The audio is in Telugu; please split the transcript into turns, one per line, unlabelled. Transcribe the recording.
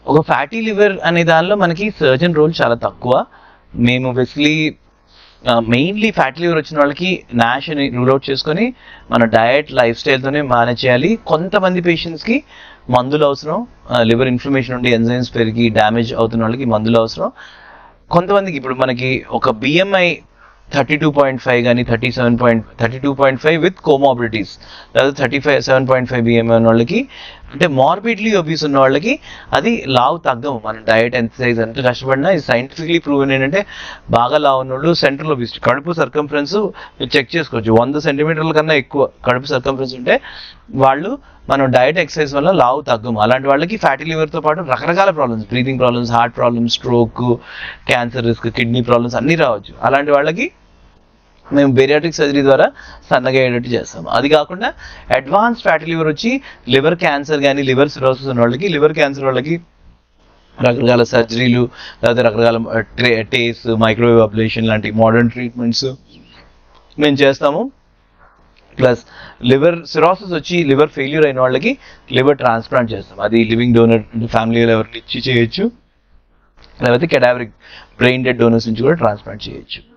ఒక ఫ్యాటీ లివర్ అనే దానిలో మనకి సర్జన్ రోల్ చాలా తక్కువ మేము బెసిక్లీ మెయిన్లీ ఫ్యాటీ లివర్ వచ్చిన వాళ్ళకి నాష్ అని రూల్ అవుట్ చేసుకొని మన డయట్ లైఫ్ స్టైల్తోనే మేనేజ్ చేయాలి కొంతమంది పేషెంట్స్కి మందులు అవసరం లివర్ ఇన్ఫ్లమేషన్ ఉండి ఎంజైమ్స్ పెరిగి డ్యామేజ్ అవుతున్న వాళ్ళకి మందులు అవసరం కొంతమందికి ఇప్పుడు మనకి ఒక BMI thirty two point five కానీ thirty seven point thirty two point five with comorbidities లేదా thirty five seven point five BMI ఉన్న వాళ్ళకి అంటే మార్బిడ్లీ ఒబీస్ ఉన్న వాళ్ళకి అది లావు తగ్గము మన డయట్ ఎక్సర్సైజ్ ఎంత కష్టపడినా ఇది సైంటిఫిక్లీ ప్రూవెన్ ఏంటంటే బాగా లావు ఉన్న వాళ్ళు సెంట్రల్ ఒబిసిటీ కడుపు సర్కంఫరెన్స్ మీరు చెక్ చేసుకోవచ్చు వంద సెంటీమీటర్ల కన్నా ఎక్కువ కడుపు సర్కంఫరెన్స్ ఉంటే వాళ్ళు మనం డయట్ ఎక్సర్సైజ్ వల్ల లావు తగ్గము అలాంటి వాళ్ళకి ఫ్యాటీ లివర్తో పాటు రకరకాల problems breathing problems heart problems stroke cancer risk kidney problems అన్నీ రావచ్చు అలాంటి వాళ్ళకి మేము బేరియాటిక్ సర్జరీ ద్వారా సన్నగా అయ్యేటట్టు చేస్తాం అది కాకుండా అడ్వాన్స్ ఫ్యాటీ లివర్ వచ్చి లివర్ క్యాన్సర్ కానీ లివర్ సిరోసిస్ ఉన్న వాళ్ళకి లివర్ క్యాన్సర్ వాళ్ళకి రకరకాల సర్జరీలు లేదా రకరకాల టేస్ మైక్రోవేవ్ అబ్లేషన్ లాంటి మోడర్న్ ట్రీట్మెంట్స్ మేము చేస్తాము ప్లస్ లివర్ సిరాసిస్ వచ్చి లివర్ ఫెయిల్యూర్ అయిన వాళ్ళకి లివర్ ట్రాన్స్ప్లాంట్ చేస్తాం అది లివింగ్ డోనర్ ఫ్యామిలీ ఎవరిని ఇచ్చి చేయొచ్చు లేకపోతే కెడావరిక్ బ్రెయిన్ డెడ్ డోనర్స్ నుంచి కూడా ట్రాన్స్ప్లాంట్ చేయొచ్చు